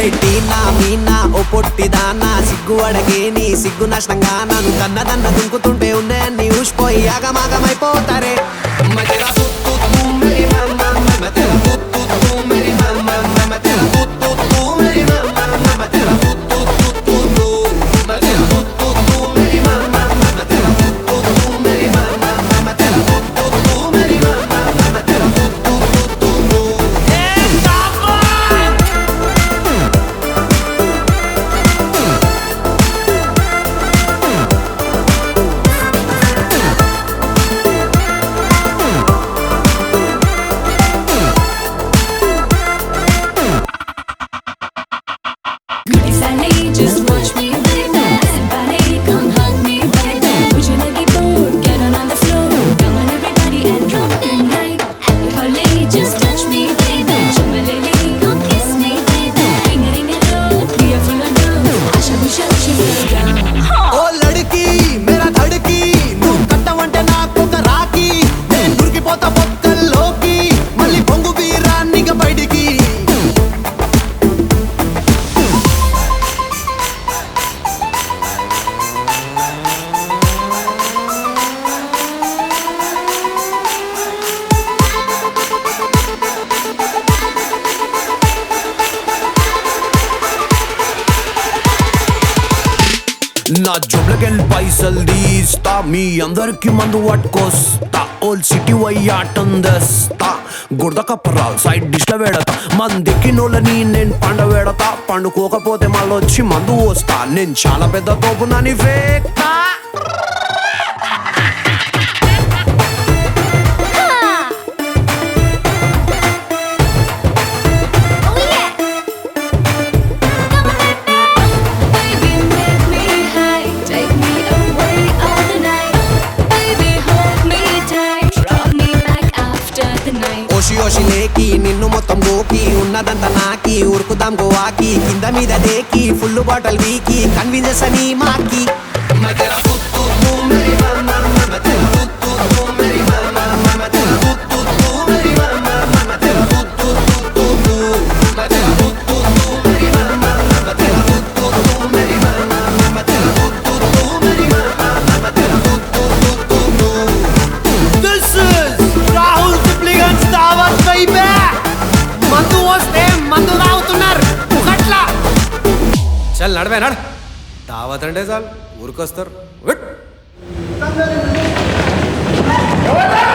రెడ్డి నా మీనా ఓ పొట్టిదానా సిగ్గు అడగే నీ సిగ్గు నష్టంగా నన్ను కన్నదన్న దుంకుతుంటే ఉన్నాయన్ని ఊసిపోయి ఆగమాగమైపోతారే మధ్యలో తుత్తు తూ మేరీ మమ్మ, మధ్యలో తుత్తు తూ మేరీ మమ్మ, మధ్యలో తుత్తు తూ మేరీ మమ్మ, మధ్యలో తుత్తు తుత్తు తూ, మధ్యలో తుత్తు తూ మేరీ మమ్మ, మధ్యలో తుత్తు తూ మేరీ మమ్మ, మధ్యలో తుత్తు తూ మేరీ మమ్మ, మధ్యలో తుత్తు తుత్తు తూ. Sally, just watch me, baby. Somebody come hug me, baby. Would you like it bored? Get on on the floor. Come on, everybody, and drop the night. Happy holiday, just touch me, baby. Shumalele, come kiss me, baby. Ring a ring a roll, we are full of love. Asha Busha, she's down. ఓ లడికి మేరా ధడికి నువ్వు కట్టవంటే నాకొక రాకి నేను దొరికిపోతా బొక్కల్లోకి మళ్ళీ పొంగు వీరాన్నిగ బయటికి నా జోబులకెళ్ళి పైసలు తీస్తా మీ అందరికి మందు పట్టుకొస్తా ఓల్ సిటీ వయ్యాటం తెస్తా గుర్ద కప్పరాలు సైడ్ డిష్ల వేడతా మందికి నోళ్ళని నేను పండ వేడతా పండుకోకపోతే మళ్ళీ వచ్చి మందు పోస్తా నేను చాలా పెద్ద తోపు నని ఫేక్తా Baby, make me high. Take me away all the night. Baby, hold me tight. Drop me back after the night. ఓషి ఓషి లేకి నిన్ను మొత్తం గోకి ఉన్నదంతా నాకి ఉరుకుదాం గోవాకి కింద మీద దేకి ఫుల్ బాటల్ వీకి కన్విన్స్ అని మాకి మధ్యలో తుత్తు తూ మేరీ మమ్మ, మధ్యలో తుత్తు తూ మేరీ మమ్మ, మధ్యలో తుత్తు తూ మేరీ మమ్మ, మధ్యలో తుత్తు తుత్తు తూ, మధ్యలో తుత్తు తూ మేరీ మమ్మ, మధ్యలో తుత్తు తూ మేరీ మమ్మ, మధ్యలో తుత్తు తూ మేరీ మమ్మ, మధ్యలో తుత్తు తుత్తు తూ. This is Rahul Sibligan's Dawat baby! మందు వస్తే మందు తాగుతున్నారు ఒకట్లా చల్ నడవే నడు దావత్ అంటే చాలు ఊరికొస్తారు విట్